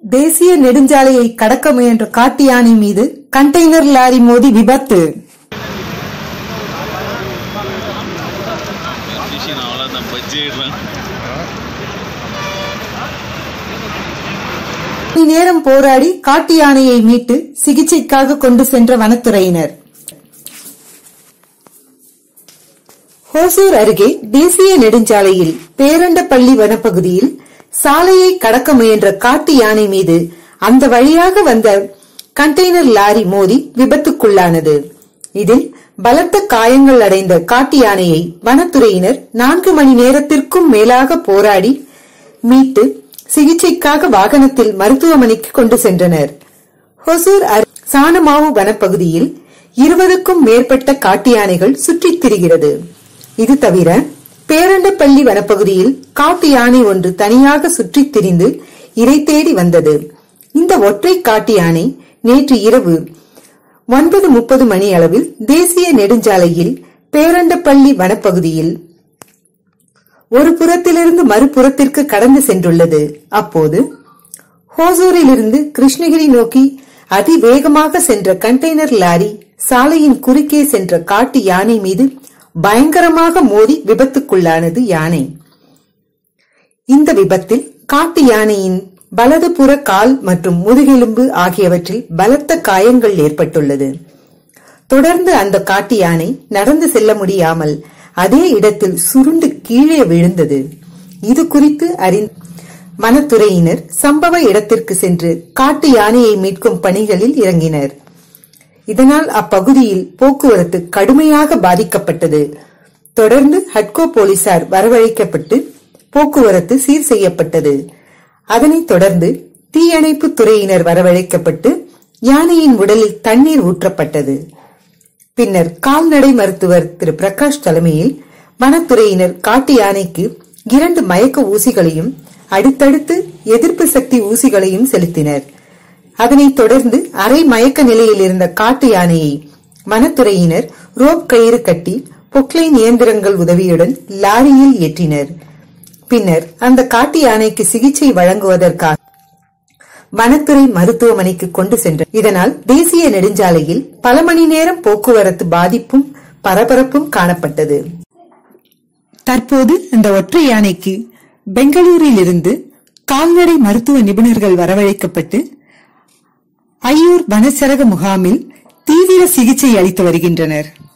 தேசிய நெடுஞ்சாலையை கடக்க முயன்ற காட்டு யானை மீது கண்டெய்னர் லாரி மோதி விபத்து மிஷின் அவ்வளோதான் பச்சிடுறேன் மணி நேரம் போராடி காட்டு யானையை மீட்டு சிகிச்சைக்காக கொண்டு சென்ற வனத்துறையினர் ஹோசூர் அருகே தேசிய நெடுஞ்சாலையில் பேரண்டப்பள்ளி வனப்பகுதியில் சாலையை கடக்க முயன்ற காட்டு யானை மீது அந்த வழியாக வந்த கண்டெய்னர் லாரி மோதி விபத்துக்குள்ளானது இதில் பலத்த காயங்கள் அடைந்த காட்டு யானையை வனத்துறையினர் நான்கு மணி நேரத்திற்கும் மேலாக போராடி மீட்டு சிகிச்சைக்காக வாகனத்தில் மருத்துவமனைக்கு கொண்டு சென்றனர் ஹொசூர் அரு- சானமாவு வனப்பகுதியில் இருபதுக்கும் மேற்பட்ட காட்டு யானைகள் சுற்றித் திரிகிறது இது தவிர பேரண்டப்பள்ளி வனப்பகுதியில் காட்டு யானை ஒன்று தனியாக சுற்றித் திரிந்து இரை தேடி வந்தது இந்த ஒற்றை காட்டு யானை நேற்று இரவு ஒன்பது முப்பது மணி அளவில் தேசிய நெடுஞ்சாலையில் பேரண்டப்பள்ளி வனப்பகுதியில் ஒரு புறத்திலிருந்து மறுபுறத்திற்கு கடந்து சென்றுள்ளது அப்போது ஹோசூரிலிருந்து கிருஷ்ணகிரி நோக்கி அதிவேகமாக சென்ற கண்டெய்னர் லாரி சாலையின் குறுக்கே சென்ற காட்டு யானை மீது பயங்கரமாக மோதி விபத்துக்குள்ளானது யானை இந்த விபத்தில் காட்டு யானையின் வலதுபுற கால் மற்றும் முதுகெலும்பு ஆகியவற்றில் பலத்த காயங்கள் ஏற்பட்டுள்ளது தொடர்ந்து அந்த காட்டு யானை நடந்து செல்ல முடியாமல் அதே இடத்தில் சுருண்டு கீழே விழுந்தது இது குறித்து அறிந்த வனத்துறையினர் சம்பவ இடத்திற்கு சென்று காட்டு யானையை மீட்கும் பணிகளில் இறங்கினர் இதனால் அப்பகுதியில் போக்குவரத்து கடுமையாக பாதிக்கப்பட்டது தொடர்ந்து ஹட்கோ போலீசார் வரவழைக்கப்பட்டு போக்குவரத்து சீர் செய்யப்பட்டது அதனைத் தொடர்ந்து தீயணைப்பு துறையினர் வரவழைக்கப்பட்டு யானையின் உடலில் தண்ணீர் ஊற்றப்பட்டது பின்னர் கால்நடை மருத்துவர் திரு பிரகாஷ் தலைமையில் வனத்துறையினர் காட்டு யானைக்கு இரண்டு மயக்க ஊசிகளையும் அடுத்தடுத்து எதிர்ப்பு சக்தி ஊசிகளையும் செலுத்தினர் அதனைத் தொடர்ந்து அரை மயக்க நிலையில் இருந்த காட்டு யானையை வனத்துறையினர் ரோப் கயிறு கட்டி பொக்லைன் இயந்திரங்கள் உதவியுடன் லாரியில் ஏற்றினர் பின்னர் அந்த காட்டு யானைக்கு சிகிச்சை வழங்குவதற்காக வனத்துறை மருத்துவமனைக்கு கொண்டு சென்றனர் இதனால் தேசிய நெடுஞ்சாலையில் பல மணி நேரம் போக்குவரத்து பாதிப்பும் பரபரப்பும் காணப்பட்டது தற்போது அந்த ஒற்றை யானைக்கு பெங்களூரில் இருந்து கால்நடை மருத்துவ நிபுணர்கள் வரவழைக்கப்பட்டு ஐயூர் வனச்சரக முகாமில் தீவிர சிகிச்சை அளித்து வருகின்றனர்